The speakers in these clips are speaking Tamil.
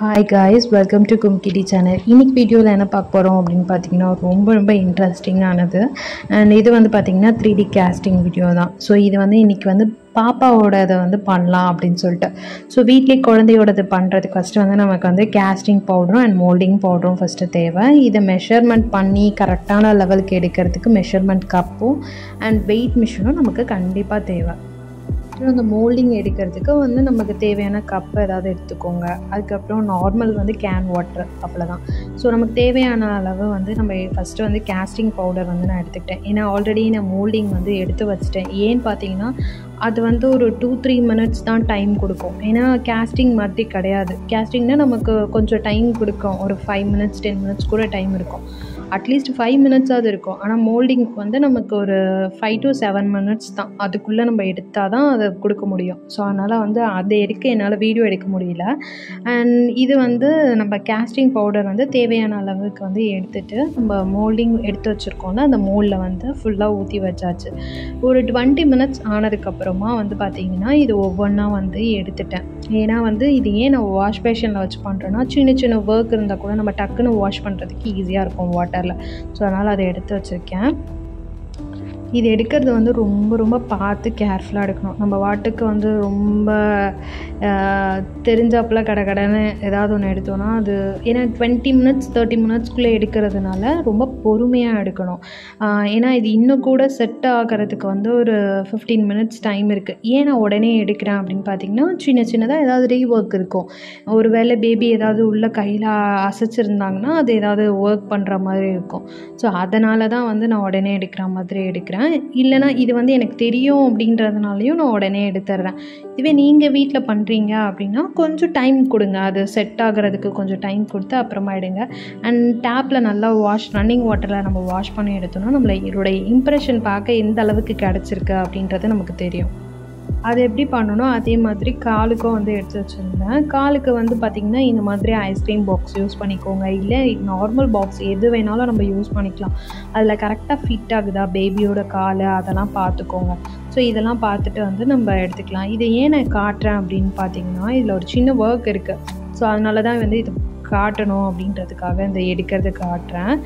ஹாய் காய்ஸ் வெல்கம் டு கும்கிடி சேனல் இன்னைக்கு வீடியோவில் என்ன பார்க்க போகிறோம் அப்படின்னு பார்த்தீங்கன்னா ரொம்ப ரொம்ப இன்ட்ரெஸ்டிங்கானது அண்ட் இது வந்து பார்த்தீங்கன்னா த்ரீ டி கேஸ்டிங் வீடியோ தான் ஸோ இது வந்து இன்றைக்கி வந்து பாப்பாவோட இதை வந்து பண்ணலாம் அப்படின்னு சொல்லிட்டு ஸோ வீட்லேயே குழந்தையோடது பண்ணுறதுக்கு ஃபஸ்ட்டு வந்து நமக்கு வந்து கேஸ்டிங் பவுடரும் அண்ட் மோல்டிங் பவுடரும் ஃபஸ்ட்டு தேவை இதை மெஷர்மெண்ட் பண்ணி கரெக்டான லெவலுக்கு எடுக்கிறதுக்கு மெஷர்மெண்ட் கப்பும் அண்ட் வெயிட் மிஷினும் நமக்கு கண்டிப்பாக தேவை அப்புறம் அந்த மோல்டிங் எடுக்கிறதுக்கு வந்து நமக்கு தேவையான கப் ஏதாவது எடுத்துக்கோங்க அதுக்கப்புறம் நார்மல் வந்து கேன் வாட்டர் அவ்வளோதான் ஸோ நமக்கு தேவையான அளவு வந்து நம்ம ஃபஸ்ட்டு வந்து கேஸ்டிங் பவுடர் வந்து நான் எடுத்துக்கிட்டேன் ஏன்னா ஆல்ரெடி நான் மோல்டிங் வந்து எடுத்து வச்சுட்டேன் ஏன்னு பார்த்தீங்கன்னா அது வந்து ஒரு டூ த்ரீ மினிட்ஸ் தான் டைம் கொடுக்கும் ஏன்னா கேஸ்டிங் மாதிரி கிடையாது கேஸ்டிங்னா நமக்கு கொஞ்சம் டைம் கொடுக்கும் ஒரு ஃபைவ் மினிட்ஸ் டென் மினிட்ஸ் கூட டைம் இருக்கும் அட்லீஸ்ட் ஃபைவ் மினிட்ஸாவது இருக்கும் ஆனால் மோல்டிங்க்கு வந்து நமக்கு ஒரு ஃபைவ் டு செவன் மினிட்ஸ் தான் அதுக்குள்ளே நம்ம எடுத்தால் தான் அதை கொடுக்க முடியும் ஸோ அதனால் வந்து அதை எடுக்க என்னால் வீடியோ எடுக்க முடியல அண்ட் இது வந்து நம்ம கேஸ்டிங் பவுடர் வந்து தேவையான அளவுக்கு வந்து எடுத்துகிட்டு நம்ம மோல்டிங் எடுத்து வச்சுருக்கோம்ல அந்த மோல்டில் வந்து ஃபுல்லாக ஊற்றி வச்சாச்சு ஒரு டுவெண்ட்டி மினிட்ஸ் ஆனதுக்கப்புறமா வந்து பார்த்திங்கன்னா இது ஒவ்வொன்றா வந்து எடுத்துட்டேன் ஏன்னா வந்து இது ஏன் நான் வாஷ் பேஷனில் வச்சு பண்ணுறேன்னா சின்ன சின்ன ஒர்க் இருந்தால் கூட நம்ம டக்குன்னு வாஷ் பண்ணுறதுக்கு ஈஸியாக இருக்கும் வாட்டரில் ஸோ அதனால் அதை எடுத்து வச்சுருக்கேன் இது எடுக்கிறது வந்து ரொம்ப ரொம்ப பார்த்து கேர்ஃபுல்லாக எடுக்கணும் நம்ம வாட்டுக்கு வந்து ரொம்ப தெரிஞ்சாப்புல கடை கடைன்னு ஏதாவது ஒன்று எடுத்தோன்னா அது ஏன்னா டுவெண்ட்டி மினிட்ஸ் தேர்ட்டி மினிட்ஸ்க்குள்ளே எடுக்கிறதுனால ரொம்ப பொறுமையாக எடுக்கணும் ஏன்னா இது இன்னும் கூட செட் ஆகிறதுக்கு வந்து ஒரு ஃபிஃப்டீன் மினிட்ஸ் டைம் இருக்குது ஏன் நான் உடனே எடுக்கிறேன் அப்படின்னு பார்த்தீங்கன்னா சின்ன சின்னதாக ஏதாவது ரீ ஒர்க் இருக்கும் ஒரு வேளை பேபி ஏதாவது உள்ள கையில் அசைச்சிருந்தாங்கன்னா அது ஏதாவது ஒர்க் பண்ணுற மாதிரி இருக்கும் ஸோ அதனால தான் வந்து நான் உடனே எடுக்கிற மாதிரி எடுக்கிறேன் இல்லைனா இது வந்து எனக்கு தெரியும் அப்படின்றதுனாலையும் நான் உடனே எடுத்துடுறேன் இதுவே நீங்கள் வீட்டில் பண்ணுறீங்க அப்படின்னா கொஞ்சம் டைம் கொடுங்க அது செட் ஆகிறதுக்கு கொஞ்சம் டைம் கொடுத்து அப்புறமா எடுங்க அண்ட் டேப்பில் நல்லா வாஷ் ரன்னிங் வாட்டரில் நம்ம வாஷ் பண்ணி எடுத்தோம்னா நம்மளை இதோடைய இம்ப்ரெஷன் பார்க்க எந்த அளவுக்கு கிடச்சிருக்கு அப்படின்றது நமக்கு தெரியும் அது எப்படி பண்ணணும் அதே மாதிரி காலுக்கும் வந்து எடுத்து வச்சுருந்தேன் காலுக்கு வந்து பார்த்திங்கன்னா இந்த மாதிரி ஐஸ்கிரீம் பாக்ஸ் யூஸ் பண்ணிக்கோங்க இல்லை நார்மல் பாக்ஸ் எது வேணாலும் நம்ம யூஸ் பண்ணிக்கலாம் அதில் கரெக்டாக ஃபிட் ஆகுதா பேபியோட கால் அதெல்லாம் பார்த்துக்கோங்க ஸோ இதெல்லாம் பார்த்துட்டு வந்து நம்ம எடுத்துக்கலாம் இதை ஏன் நான் காட்டுறேன் அப்படின்னு பார்த்தீங்கன்னா இதில் ஒரு சின்ன ஒர்க் இருக்குது ஸோ அதனால தான் வந்து இது காட்டணும் அப்படின்றதுக்காக இந்த எடுக்கிறது காட்டுறேன்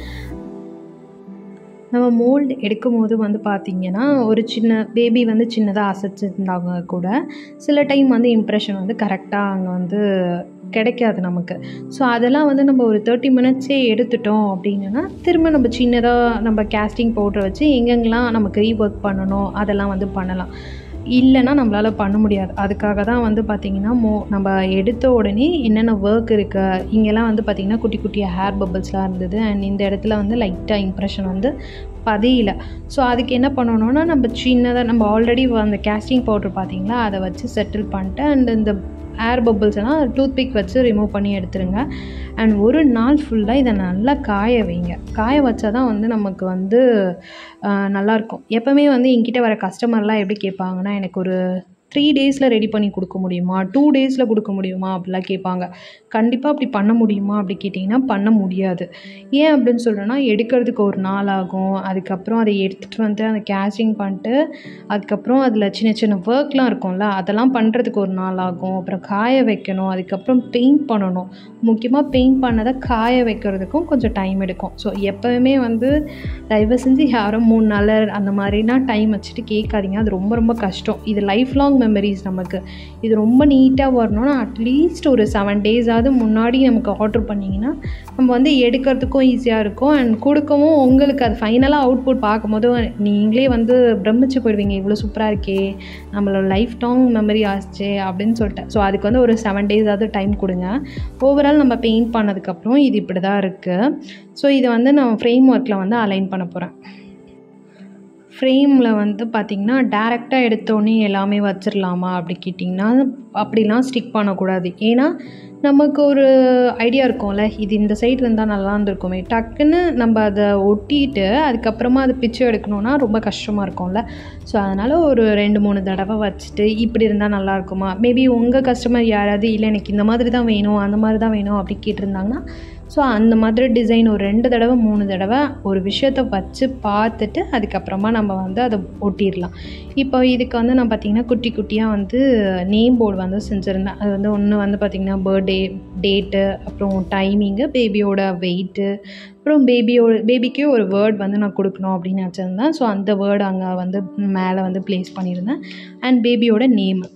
நம்ம மோல்டு எடுக்கும் போது வந்து பார்த்திங்கன்னா ஒரு சின்ன பேபி வந்து சின்னதாக அசைச்சிருந்தாங்க கூட சில டைம் வந்து இம்ப்ரெஷன் வந்து கரெக்டாக அங்கே வந்து கிடைக்காது நமக்கு ஸோ அதெல்லாம் வந்து நம்ம ஒரு தேர்ட்டி மினிட்ஸே எடுத்துட்டோம் அப்படின்னா திரும்ப நம்ம சின்னதாக நம்ம கேஸ்டிங் பவுட்ரு வச்சு எங்கெங்கெல்லாம் நமக்கு ரீஒர்க் பண்ணணும் அதெல்லாம் வந்து பண்ணலாம் இல்லைன்னா நம்மளால் பண்ண முடியாது அதுக்காக தான் வந்து பார்த்திங்கன்னா மோ நம்ம எடுத்த உடனே என்னென்ன ஒர்க் இருக்குது இங்கெல்லாம் வந்து பார்த்திங்கன்னா குட்டி குட்டி ஹேர் பபிள்ஸ்லாம் இருந்தது அண்ட் இந்த இடத்துல வந்து லைட்டாக இம்ப்ரெஷன் வந்து பதியல ஸோ அதுக்கு என்ன பண்ணணும்னா நம்ம சின்னதாக நம்ம ஆல்ரெடி அந்த கேஸ்டிங் பவுட்ரு பார்த்திங்களா அதை வச்சு செட்டில் பண்ணிட்டு அண்ட் இந்த ஏர் பபிள்ஸ் எல்லாம் டூத் பிக் வச்சு ரிமூவ் பண்ணி எடுத்துருங்க அண்ட் ஒரு நாள் ஃபுல்லாக இதை நல்லா காய வைங்க காய வச்சா தான் வந்து நமக்கு வந்து நல்லாயிருக்கும் எப்போவுமே வந்து என்கிட்ட வர கஸ்டமர்லாம் எப்படி கேட்பாங்கன்னா எனக்கு ஒரு த்ரீ டேஸில் ரெடி பண்ணி கொடுக்க முடியுமா டூ டேஸில் கொடுக்க முடியுமா அப்படிலாம் கேட்பாங்க கண்டிப்பாக அப்படி பண்ண முடியுமா அப்படி கேட்டிங்கன்னா பண்ண முடியாது ஏன் அப்படின்னு சொல்கிறேன்னா எடுக்கிறதுக்கு ஒரு நாள் ஆகும் அதுக்கப்புறம் அதை எடுத்துகிட்டு வந்து அந்த கேஷிங் பண்ணிட்டு அதுக்கப்புறம் அதில் சின்ன சின்ன ஒர்க்லாம் இருக்கும்ல அதெல்லாம் பண்ணுறதுக்கு ஒரு நாள் ஆகும் அப்புறம் காய வைக்கணும் அதுக்கப்புறம் பெயிண்ட் பண்ணணும் முக்கியமாக பெயிண்ட் பண்ணதை காய வைக்கிறதுக்கும் கொஞ்சம் டைம் எடுக்கும் ஸோ எப்போவுமே வந்து தயவு செஞ்சு யாரும் மூணு நாள் அந்த மாதிரினா டைம் வச்சுட்டு கேட்காதீங்க அது ரொம்ப ரொம்ப கஷ்டம் இது லைஃப் லாங் மெமரிஸ் நமக்கு இது ரொம்ப நீட்டாக வரணும்னா அட்லீஸ்ட் ஒரு செவன் டேஸாவது முன்னாடி நமக்கு ஆர்டர் பண்ணிங்கன்னா நம்ம வந்து எடுக்கிறதுக்கும் ஈஸியாக இருக்கும் அண்ட் கொடுக்கவும் உங்களுக்கு அது ஃபைனலாக அவுட்புட் பார்க்கும்போது நீங்களே வந்து பிரமிச்சு போயிடுவீங்க இவ்வளோ சூப்பராக இருக்கே நம்மளோட லைஃப் லாங் மெமரி ஆச்சு அப்படின்னு சொல்லிட்டு ஸோ அதுக்கு வந்து ஒரு செவன் டேஸாவது டைம் கொடுங்க ஓவரால் நம்ம பெயிண்ட் பண்ணதுக்கப்புறம் இது இப்படி தான் இருக்குது ஸோ இதை வந்து நான் ஃப்ரேம் ஒர்க்கில் வந்து அலைன் பண்ண போகிறேன் ஃப்ரேமில் வந்து பார்த்திங்கன்னா டேரெக்டாக எடுத்தோடனே எல்லாமே வச்சிடலாமா அப்படி கேட்டிங்கன்னா அப்படிலாம் ஸ்டிக் பண்ணக்கூடாது ஏன்னா நமக்கு ஒரு ஐடியா இருக்கும்ல இது இந்த சைடு இருந்தால் நல்லா இருந்திருக்குமே டக்குன்னு நம்ம அதை ஒட்டிட்டு அதுக்கப்புறமா அது பிச்சு எடுக்கணும்னா ரொம்ப கஷ்டமாக இருக்கும்ல ஸோ அதனால் ஒரு ரெண்டு மூணு தடவை வச்சுட்டு இப்படி இருந்தால் நல்லா இருக்குமா மேபி உங்கள் கஸ்டமர் யாராவது இல்லை எனக்கு இந்த மாதிரி தான் வேணும் அந்த மாதிரி தான் வேணும் அப்படி கேட்டிருந்தாங்கன்னா ஸோ அந்த மாதிரி டிசைன் ஒரு ரெண்டு தடவை மூணு தடவை ஒரு விஷயத்த வச்சு பார்த்துட்டு அதுக்கப்புறமா நம்ம வந்து அதை ஒட்டிடலாம் இப்போ இதுக்கு வந்து நான் பார்த்திங்கன்னா குட்டி குட்டியாக வந்து நேம் போர்டு வந்து செஞ்சுருந்தேன் அது வந்து ஒன்று வந்து பார்த்திங்கன்னா பர்த்டே டேட்டு அப்புறம் டைமிங்கு பேபியோட வெயிட்டு அப்புறம் பேபியோட பேபிக்கே ஒரு வேர்ட் வந்து நான் கொடுக்கணும் அப்படின்னு வச்சுருந்தேன் ஸோ அந்த வேர்டு அங்கே வந்து மேலே வந்து ப்ளேஸ் பண்ணியிருந்தேன் அண்ட் பேபியோட நேமு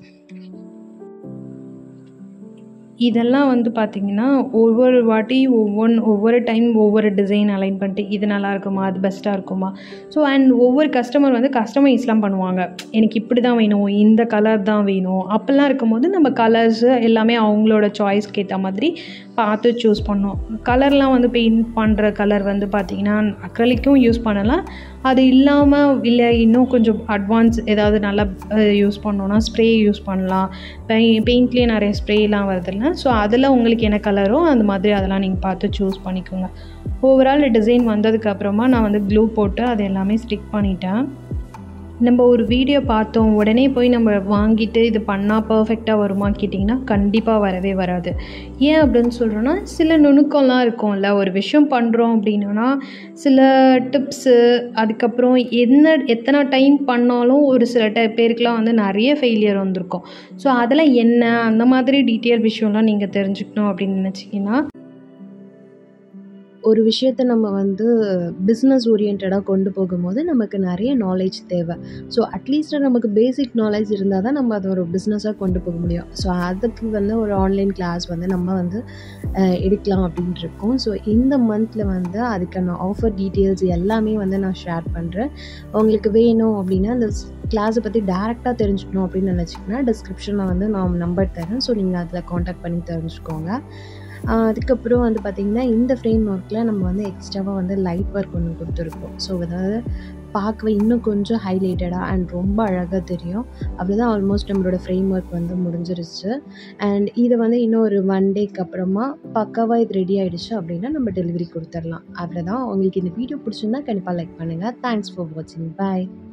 இதெல்லாம் வந்து பார்த்திங்கன்னா ஒவ்வொரு வாட்டி ஒவ்வொன்று ஒவ்வொரு டைம் ஒவ்வொரு டிசைன் அலைன் பண்ணிட்டு இது நல்லா இருக்குமா அது பெஸ்ட்டாக இருக்குமா ஸோ அண்ட் ஒவ்வொரு கஸ்டமர் வந்து கஸ்டமைஸ்லாம் பண்ணுவாங்க எனக்கு இப்படி தான் வேணும் இந்த கலர் தான் வேணும் அப்போல்லாம் இருக்கும்போது நம்ம கலர்ஸு எல்லாமே அவங்களோட சாய்ஸ்க்கு ஏற்ற மாதிரி பார்த்து சூஸ் பண்ணோம் கலர்லாம் வந்து பெயிண்ட் பண்ணுற கலர் வந்து பார்த்திங்கன்னா அக்ரலிக்கும் யூஸ் பண்ணலாம் அது இல்லாமல் இல்லை இன்னும் கொஞ்சம் அட்வான்ஸ் ஏதாவது நல்லா யூஸ் பண்ணோன்னா ஸ்ப்ரே யூஸ் பண்ணலாம் பெய் பெயிண்ட்லேயே நிறைய ஸ்ப்ரேலாம் வருதுல்ல ஸோ அதில் உங்களுக்கு என்ன கலரோ அந்த மாதிரி அதெல்லாம் நீங்கள் பார்த்து சூஸ் பண்ணிக்கோங்க ஓவரால் டிசைன் வந்ததுக்கப்புறமா நான் வந்து க்ளூ போட்டு அது எல்லாமே ஸ்டிக் பண்ணிட்டேன் நம்ம ஒரு வீடியோ பார்த்தோம் உடனே போய் நம்ம வாங்கிட்டு இது பண்ணால் பர்ஃபெக்டாக வருமா கேட்டிங்கன்னா கண்டிப்பாக வரவே வராது ஏன் அப்படின்னு சொல்கிறோன்னா சில நுணுக்கம்லாம் இருக்கும்ல ஒரு விஷயம் பண்ணுறோம் அப்படின்னா சில டிப்ஸு அதுக்கப்புறம் என்ன எத்தனை டைம் பண்ணாலும் ஒரு சில ட பேருக்குலாம் வந்து நிறைய ஃபெயிலியர் வந்திருக்கும் ஸோ அதெல்லாம் என்ன அந்த மாதிரி டீட்டெயில் விஷயம்லாம் நீங்கள் தெரிஞ்சுக்கணும் அப்படின்னு நினச்சிங்கன்னா ஒரு விஷயத்த நம்ம வந்து பிஸ்னஸ் ஓரியன்டாக கொண்டு போகும்போது நமக்கு நிறைய நாலேஜ் தேவை ஸோ அட்லீஸ்ட் நமக்கு பேசிக் நாலேஜ் இருந்தால் தான் நம்ம அதை ஒரு பிஸ்னஸாக கொண்டு போக முடியும் ஸோ அதுக்கு வந்து ஒரு ஆன்லைன் கிளாஸ் வந்து நம்ம வந்து அஹ், எடுக்கலாம் அப்படின்ட்டு இருக்கோம் ஸோ இந்த மந்தில் வந்து அதுக்கான ஆஃபர் டீட்டெயில்ஸ் எல்லாமே வந்து நான் ஷேர் பண்ணுறேன் உங்களுக்கு வேணும் அப்படின்னா அந்த கிளாஸை பற்றி டேரெக்டாக தெரிஞ்சுக்கணும் அப்படின்னு நினச்சிங்கன்னா டிஸ்கிரிப்ஷனில் வந்து நான் நம்பர் தரேன் ஸோ நீங்கள் அதில் காண்டாக்ட் பண்ணி தெரிஞ்சுக்கோங்க ஆஹ் அதுக்கப்புறம் வந்து பார்த்திங்கன்னா இந்த ஃப்ரேம் ஒர்க்கில் நம்ம வந்து எக்ஸ்ட்ராவாக வந்து லைட் ஒர்க் ஒன்று கொடுத்துருக்கோம் ஸோ அதாவது பார்க்கவே இன்னும் கொஞ்சம் ஹைலைட்டடாக அண்ட் ரொம்ப அழகாக தெரியும் அப்படிதான் ஆல்மோஸ்ட் நம்மளோட ஃப்ரேம் ஒர்க் வந்து முடிஞ்சிருச்சு அண்ட் இதை வந்து இன்னும் ஒரு ஒன் டேக்கு அப்புறமா பக்காவாக இது ரெடி ஆகிடுச்சு அப்படின்னா நம்ம டெலிவரி கொடுத்துடலாம் அவ்வளோதான் உங்களுக்கு இந்த வீடியோ பிடிச்சிருந்தா கண்டிப்பாக லைக் பண்ணுங்கள் தேங்க்ஸ் ஃபார் வாட்சிங் பாய்